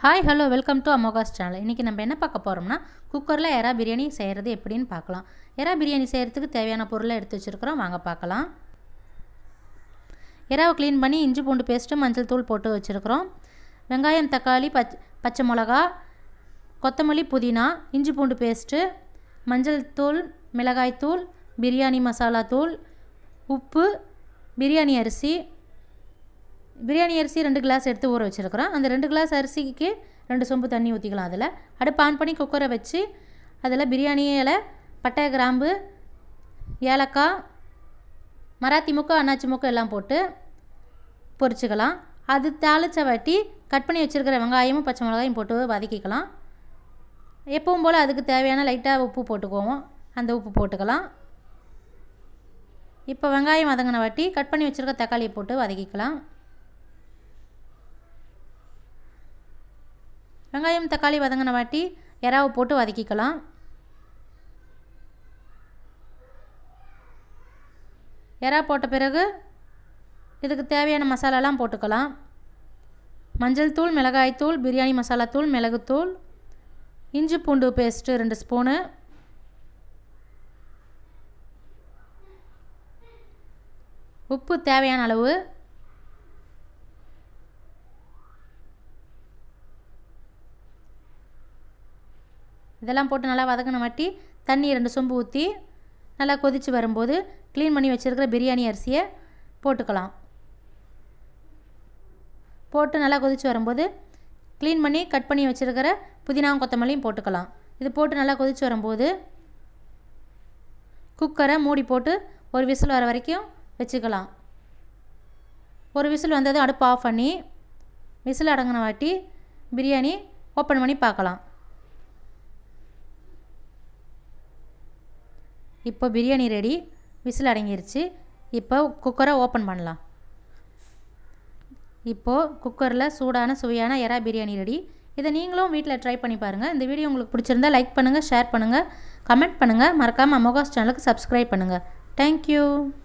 hi hello welcome to Amogha's channel இன்றைக்கி நம்ம என்ன பார்க்க போகிறோம்னா குக்கரில் எறா பிரியாணி செய்கிறது எப்படின்னு பார்க்கலாம் எறா பிரியாணி செய்கிறதுக்கு தேவையான பொருளை எடுத்து வச்சுருக்கிறோம் வாங்க பார்க்கலாம் எறாவை க்ளீன் பண்ணி இஞ்சி பூண்டு பேஸ்ட்டு மஞ்சள் தூள் போட்டு வச்சுருக்கிறோம் வெங்காயம் தக்காளி பச் பச்சை மிளகா கொத்தமல்லி புதினா இஞ்சி பூண்டு பேஸ்ட்டு மஞ்சள் தூள் மிளகாய் தூள் பிரியாணி மசாலா தூள் உப்பு பிரியாணி அரிசி பிரியாணி அரிசி ரெண்டு கிளாஸ் எடுத்து ஊற வச்சுருக்கிறோம் அந்த ரெண்டு கிளாஸ் அரிசிக்கு ரெண்டு சொம்பு தண்ணி ஊற்றிக்கலாம் அதில் அடுப்பு ஆன் பண்ணி குக்கரை வச்சு அதில் பிரியாணி இலை பட்டை கிராம்பு ஏலக்காய் மராத்தி முக்கு அன்னாச்சி முக்கு எல்லாம் போட்டு பொரிச்சுக்கலாம் அது தாளித்த வாட்டி கட் பண்ணி வச்சுருக்கிற வெங்காயமும் பச்சை மிளகாயும் போட்டு வதக்கிக்கலாம் எப்பவும் போல் அதுக்கு தேவையான லைட்டாக உப்பு போட்டுக்குவோம் அந்த உப்பு போட்டுக்கலாம் இப்போ வெங்காயம் வதங்கின வாட்டி கட் பண்ணி வச்சுருக்க தக்காளியை போட்டு வதக்கிக்கலாம் வெங்காயம் தக்காளி வதங்கின வாட்டி எறாவை போட்டு வதக்கிக்கலாம் எறா போட்ட பிறகு இதுக்கு தேவையான மசாலாலாம் போட்டுக்கலாம் மஞ்சள் தூள் மிளகாய் தூள் பிரியாணி மசாலா தூள் மிளகுத்தூள் இஞ்சி பூண்டு பேஸ்ட்டு ரெண்டு ஸ்பூனு உப்பு தேவையான அளவு இதெல்லாம் போட்டு நல்லா வதக்கின மாட்டி தண்ணி ரெண்டு சொம்பு ஊற்றி நல்லா கொதித்து வரும்போது க்ளீன் பண்ணி வச்சுருக்கிற பிரியாணி அரிசியை போட்டுக்கலாம் போட்டு நல்லா கொதித்து வரும்போது க்ளீன் பண்ணி கட் பண்ணி வச்சுருக்கிற புதினாவும் கொத்தமல்லியும் போட்டுக்கலாம் இது போட்டு நல்லா கொதித்து வரும்போது குக்கரை மூடி போட்டு ஒரு விசில் வர வரைக்கும் வச்சுக்கலாம் ஒரு விசில் வந்ததும் அடுப்பு ஆஃப் பண்ணி விசில் அடங்கின வாட்டி பிரியாணி ஓப்பன் பண்ணி பார்க்கலாம் இப்போ பிரியாணி ரெடி விசில் அடங்கிருச்சு இப்போ குக்கரை ஓப்பன் பண்ணலாம் இப்போது குக்கரில் சூடான சுவையான எறா பிரியாணி ரெடி இதை நீங்களும் வீட்டில் ட்ரை பண்ணி பாருங்கள் இந்த வீடியோ உங்களுக்கு பிடிச்சிருந்தா லைக் பண்ணுங்கள் ஷேர் பண்ணுங்கள் கமெண்ட் பண்ணுங்கள் மறக்காமல் அமோகாஸ் சேனலுக்கு சப்ஸ்கிரைப் பண்ணுங்கள் தேங்க்யூ